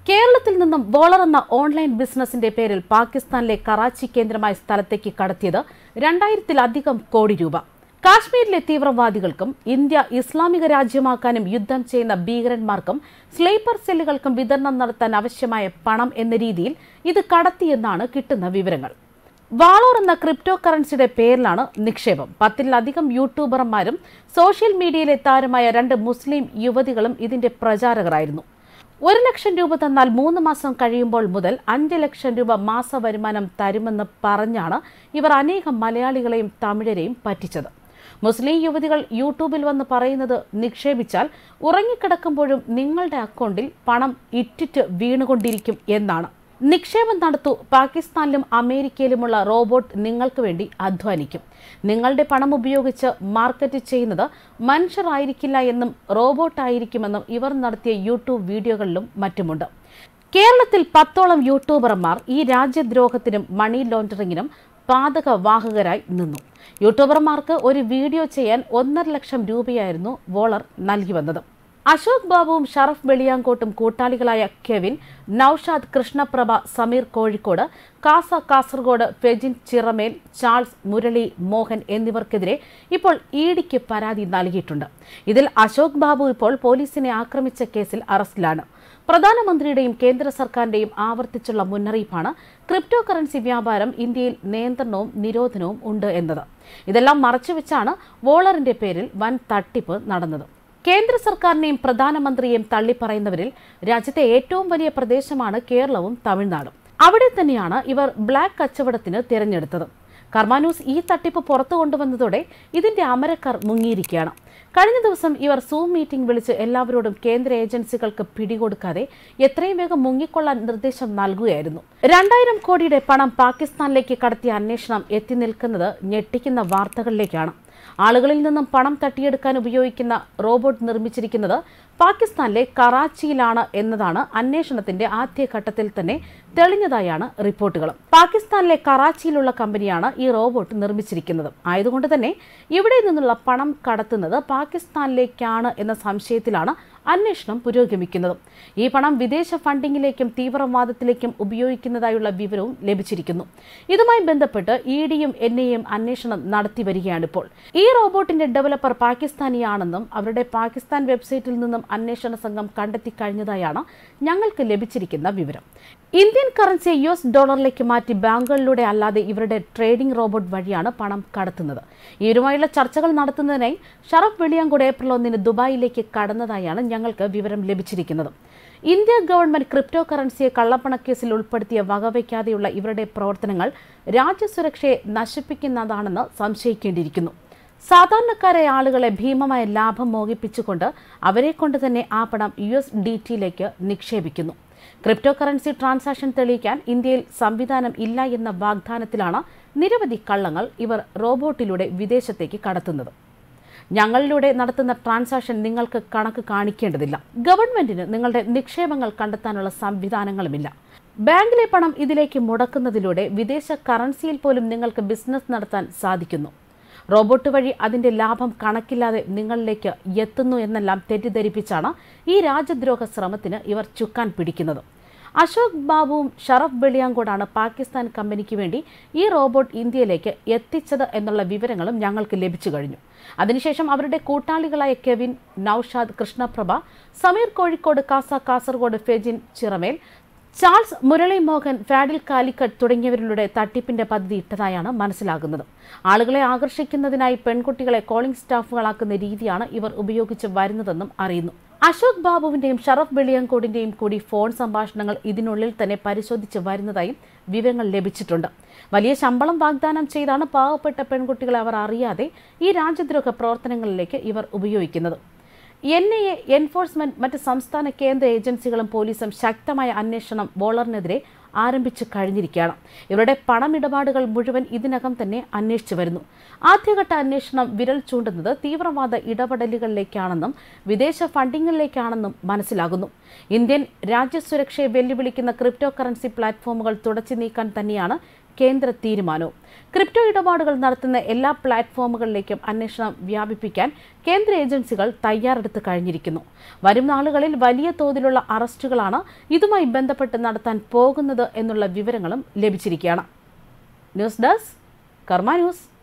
കേരളത്തിൽ നിന്നും വോളർ എന്ന ഓൺലൈൻ ബിസിനസിന്റെ പേരിൽ പാകിസ്ഥാനിലെ കറാച്ചി കേന്ദ്രമായ സ്ഥലത്തേക്ക് കടത്തിയത് രണ്ടായിരത്തിലധികം കോടി രൂപ കാശ്മീരിലെ തീവ്രവാദികൾക്കും ഇന്ത്യ ഇസ്ലാമിക രാജ്യമാക്കാനും യുദ്ധം ചെയ്യുന്ന ഭീകരന്മാർക്കും സ്ലീപ്പർ സെല്ലുകൾക്കും വിതരണം നടത്താൻ ആവശ്യമായ പണം എന്ന രീതിയിൽ ഇത് കടത്തിയെന്നാണ് കിട്ടുന്ന വിവരങ്ങൾ വാളോർ എന്ന ക്രിപ്റ്റോ കറൻസിയുടെ പേരിലാണ് നിക്ഷേപം പത്തിലധികം യൂട്യൂബർമാരും സോഷ്യൽ മീഡിയയിലെ താരമായ രണ്ട് മുസ്ലിം യുവതികളും ഇതിന്റെ പ്രചാരകരായിരുന്നു ഒരു ലക്ഷം രൂപ തന്നാൽ മൂന്ന് മാസം കഴിയുമ്പോൾ മുതൽ അഞ്ച് ലക്ഷം രൂപ മാസ വരുമാനം തരുമെന്ന് പറഞ്ഞാണ് ഇവർ അനേകം മലയാളികളെയും തമിഴരെയും പറ്റിച്ചത് മുസ്ലിം യുവതികൾ യൂട്യൂബിൽ വന്ന് പറയുന്നത് നിക്ഷേപിച്ചാൽ ഉറങ്ങിക്കിടക്കുമ്പോഴും നിങ്ങളുടെ അക്കൗണ്ടിൽ പണം ഇറ്റിറ്റ് വീണുകൊണ്ടിരിക്കും എന്നാണ് നിക്ഷേപം നടത്തൂ പാകിസ്ഥാനിലും അമേരിക്കയിലുമുള്ള റോബോട്ട് നിങ്ങൾക്ക് വേണ്ടി അധ്വാനിക്കും നിങ്ങളുടെ പണം ഉപയോഗിച്ച് മാർക്കറ്റ് ചെയ്യുന്നത് മനുഷ്യരായിരിക്കില്ല എന്നും റോബോട്ട് ആയിരിക്കുമെന്നും ഇവർ നടത്തിയ യൂട്യൂബ് വീഡിയോകളിലും മറ്റുമുണ്ട് കേരളത്തിൽ പത്തോളം യൂട്യൂബർമാർ ഈ രാജ്യദ്രോഹത്തിനും മണി ലോണ്ടറിങ്ങിനും പാതകവാഹകരായി നിന്നു യൂട്യൂബർമാർക്ക് ഒരു വീഡിയോ ചെയ്യാൻ ഒന്നര ലക്ഷം രൂപയായിരുന്നു വോളർ നൽകി വന്നത് അശോക് ബാബുവും ഷറഫ് വെളിയാങ്കോട്ടും കൂട്ടാളികളായ കെവിൻ നൌഷാദ് കൃഷ്ണപ്രഭ സമീർ കോഴിക്കോട് കാസ കാസർഗോഡ് ഫെജിൻ ചിറമേൽ ചാൾസ് മുരളി മോഹൻ എന്നിവർക്കെതിരെ ഇപ്പോൾ ഇഡിക്ക് പരാതി നൽകിയിട്ടുണ്ട് ഇതിൽ അശോക് ബാബു ഇപ്പോൾ പോലീസിനെ ആക്രമിച്ച കേസിൽ അറസ്റ്റിലാണ് പ്രധാനമന്ത്രിയുടെയും കേന്ദ്ര സർക്കാരിന്റെയും ആവർത്തിച്ചുള്ള മുന്നറിയിപ്പാണ് ക്രിപ്റ്റോ കറൻസി വ്യാപാരം ഇന്ത്യയിൽ നിയന്ത്രണവും നിരോധനവും ഉണ്ട് എന്നത് ഇതെല്ലാം മറച്ചുവെച്ചാണ് വോളറിന്റെ പേരിൽ വൻ തട്ടിപ്പ് നടന്നത് കേന്ദ്ര സർക്കാരിനെയും പ്രധാനമന്ത്രിയെയും തള്ളിപ്പറയുന്നവരിൽ രാജ്യത്തെ ഏറ്റവും വലിയ പ്രദേശമാണ് കേരളവും തമിഴ്നാടും അവിടെ തന്നെയാണ് ഇവർ ബ്ലാക്ക് കച്ചവടത്തിന് തിരഞ്ഞെടുത്തത് കർമാന്യൂസ് ഈ തട്ടിപ്പ് പുറത്തു കൊണ്ടുവന്നതോടെ ഇതിന്റെ അമരക്കാർ മുങ്ങിയിരിക്കുകയാണ് കഴിഞ്ഞ ദിവസം ഇവർ സൂം മീറ്റിംഗ് വിളിച്ച് എല്ലാവരോടും കേന്ദ്ര ഏജൻസികൾക്ക് പിടികൊടുക്കാതെ എത്രയും വേഗം മുങ്ങിക്കൊള്ളാൻ നിർദ്ദേശം നൽകുകയായിരുന്നു രണ്ടായിരം കോടിയുടെ പണം പാകിസ്ഥാനിലേക്ക് കടത്തിയ അന്വേഷണം എത്തി നിൽക്കുന്നത് ഞെട്ടിക്കുന്ന വാർത്തകളിലേക്കാണ് ആളുകളിൽ നിന്നും പണം തട്ടിയെടുക്കാൻ ഉപയോഗിക്കുന്ന റോബോട്ട് നിർമ്മിച്ചിരിക്കുന്നത് പാകിസ്ഥാനിലെ കറാച്ചിയിലാണ് എന്നതാണ് അന്വേഷണത്തിന്റെ ആദ്യഘട്ടത്തിൽ തന്നെ തെളിഞ്ഞതായാണ് റിപ്പോർട്ടുകൾ പാകിസ്ഥാനിലെ കറാച്ചിയിലുള്ള കമ്പനിയാണ് ഈ റോബോട്ട് നിർമ്മിച്ചിരിക്കുന്നത് ആയതുകൊണ്ട് തന്നെ ഇവിടെ നിന്നുള്ള പണം കടത്തുന്നത് പാകിസ്ഥാനിലേക്കാണ് എന്ന സംശയത്തിലാണ് അന്വേഷണം പുരോഗമിക്കുന്നത് ഈ പണം വിദേശ ഫണ്ടിങ്ങിലേക്കും തീവ്രവാദത്തിലേക്കും ഉപയോഗിക്കുന്നതായുള്ള വിവരവും ലഭിച്ചിരിക്കുന്നു ഇതുമായി ബന്ധപ്പെട്ട് ഇ ഡിയും എൻ ഐയും അന്വേഷണം നടത്തി വരികയാണിപ്പോൾ ഈ റോബോട്ടിന്റെ ഡെവലപ്പർ പാകിസ്ഥാനിയാണെന്നും അവരുടെ പാകിസ്ഥാൻ വെബ്സൈറ്റിൽ നിന്നും അന്വേഷണ സംഘം കണ്ടെത്തി കഴിഞ്ഞതായാണ് ഞങ്ങൾക്ക് ലഭിച്ചിരിക്കുന്ന വിവരം ഇന്ത്യൻ കറൻസിയെ യു എസ് ഡോളറിലേക്ക് മാറ്റി ബാങ്കുകളിലൂടെ അല്ലാതെ ഇവരുടെ ട്രേഡിംഗ് റോബോട്ട് വഴിയാണ് പണം കടത്തുന്നത് ഇവരുമായുള്ള ചർച്ചകൾ നടത്തുന്നതിനായി ഷറഫ് വെളിയാങ്കോട് ഏപ്രിൽ ഒന്നിന് ദുബായിലേക്ക് കടന്നതായാണ് ഞങ്ങൾക്ക് വിവരം ലഭിച്ചിരിക്കുന്നത് ഇന്ത്യ ഗവൺമെന്റ് ക്രിപ്റ്റോ കറൻസിയെ കള്ളപ്പണക്കേസിൽ ഉൾപ്പെടുത്തിയ വകവയ്ക്കാതെയുള്ള ഇവരുടെ പ്രവർത്തനങ്ങൾ രാജ്യസുരക്ഷയെ നശിപ്പിക്കുന്നതാണെന്ന് സംശയിക്കേണ്ടിയിരിക്കുന്നു സാധാരണക്കാരായ ആളുകളെ ഭീമമായ ലാഭം മോഹിപ്പിച്ചുകൊണ്ട് അവരെ കൊണ്ട് തന്നെ ആ പണം യു എസ് ഡി ടിയിലേക്ക് നിക്ഷേപിക്കുന്നു ക്രിപ്റ്റോ കറൻസി ട്രാൻസാക്ഷൻ തെളിയിക്കാൻ ഇന്ത്യയിൽ സംവിധാനം ഇല്ല എന്ന വാഗ്ദാനത്തിലാണ് നിരവധി കള്ളങ്ങൾ ഇവർ റോബോട്ടിലൂടെ വിദേശത്തേക്ക് കടത്തുന്നത് ഞങ്ങളിലൂടെ നടത്തുന്ന ട്രാൻസാക്ഷൻ നിങ്ങൾക്ക് കണക്ക് കാണിക്കേണ്ടതില്ല ഗവൺമെന്റിന് നിങ്ങളുടെ നിക്ഷേപങ്ങൾ കണ്ടെത്താനുള്ള സംവിധാനങ്ങളുമില്ല ബാങ്കിലെ പണം ഇതിലേക്ക് മുടക്കുന്നതിലൂടെ വിദേശ കറൻസിയിൽ പോലും നിങ്ങൾക്ക് ബിസിനസ് നടത്താൻ സാധിക്കുന്നു റോബോട്ട് വഴി അതിന്റെ ലാഭം കണക്കില്ലാതെ നിങ്ങളിലേക്ക് എത്തുന്നു എന്നെല്ലാം തെറ്റിദ്ധരിപ്പിച്ചാണ് ഈ രാജ്യദ്രോഹ ശ്രമത്തിന് ഇവർ ചുക്കാൻ പിടിക്കുന്നത് അശോക് ബാബുവും ഷറഫ് വെളിയാങ്കോടാണ് പാകിസ്ഥാൻ കമ്പനിക്ക് വേണ്ടി ഈ റോബോട്ട് ഇന്ത്യയിലേക്ക് എത്തിച്ചത് എന്നുള്ള വിവരങ്ങളും ഞങ്ങൾക്ക് ലഭിച്ചു കഴിഞ്ഞു അതിനുശേഷം അവരുടെ കൂട്ടാളികളായ കെവിൻ നൌഷാദ് കൃഷ്ണപ്രഭ സമീർ കോഴിക്കോട് കാസ കാസർഗോഡ് ഫെജിൻ ചിറമേൽ ചാൾസ് മുരളി മോഹൻ ഫാഡിൽ കാലിക്കറ്റ് തുടങ്ങിയവരിലൂടെ തട്ടിപ്പിന്റെ പദ്ധതി ഇട്ടതായാണ് മനസ്സിലാകുന്നത് ആളുകളെ ആകർഷിക്കുന്നതിനായി പെൺകുട്ടികളെ കോളിംഗ് സ്റ്റാഫുകളാക്കുന്ന രീതിയാണ് ഇവർ ഉപയോഗിച്ച് വരുന്നതെന്നും അറിയുന്നു അശോക് ബാബുവിന്റെയും ഷറഫ് വെളിയങ്കോടിന്റെയും കൂടി ഫോൺ സംഭാഷണങ്ങൾ ഇതിനുള്ളിൽ തന്നെ പരിശോധിച്ച് വരുന്നതായും വിവരങ്ങൾ ലഭിച്ചിട്ടുണ്ട് വലിയ ശമ്പളം വാഗ്ദാനം ചെയ്താണ് പാവപ്പെട്ട പെൺകുട്ടികളെ അവർ അറിയാതെ ഈ രാജ്യദ്രോഹ പ്രവർത്തനങ്ങളിലേക്ക് ഇവർ ഉപയോഗിക്കുന്നത് എൻ ഐ എ എൻഫോഴ്സ്മെന്റ് മറ്റ് സംസ്ഥാന കേന്ദ്ര ഏജൻസികളും പോലീസും ശക്തമായ അന്വേഷണം വോളറിനെതിരെ ആരംഭിച്ചു കഴിഞ്ഞിരിക്കുകയാണ് ഇവരുടെ പണമിടപാടുകൾ മുഴുവൻ ഇതിനകം തന്നെ അന്വേഷിച്ചു വരുന്നു ആദ്യഘട്ട അന്വേഷണം വിരൽ ചൂണ്ടുന്നത് തീവ്രവാദ ഇടപെടലുകളിലേക്കാണെന്നും വിദേശ ഫണ്ടിങ്ങിലേക്കാണെന്നും മനസ്സിലാകുന്നു ഇന്ത്യൻ രാജ്യസുരക്ഷയെ വെല്ലുവിളിക്കുന്ന ക്രിപ്റ്റോ കറൻസി പ്ലാറ്റ്ഫോമുകൾ തുടച്ചു നീക്കാൻ തന്നെയാണ് കേന്ദ്ര തീരുമാനവും ക്രിപ്റ്റോ ഇടപാടുകൾ നടത്തുന്ന എല്ലാ പ്ലാറ്റ്ഫോമുകളിലേക്കും അന്വേഷണം വ്യാപിപ്പിക്കാൻ കേന്ദ്ര ഏജൻസികൾ തയ്യാറെടുത്ത് കഴിഞ്ഞിരിക്കുന്നു വരും നാളുകളിൽ വലിയ തോതിലുള്ള അറസ്റ്റുകളാണ് ഇതുമായി ബന്ധപ്പെട്ട് നടത്താൻ പോകുന്നത് എന്നുള്ള വിവരങ്ങളും ലഭിച്ചിരിക്കുകയാണ് ന്യൂസ് ഡെസ്ക് കർമ്മ ന്യൂസ്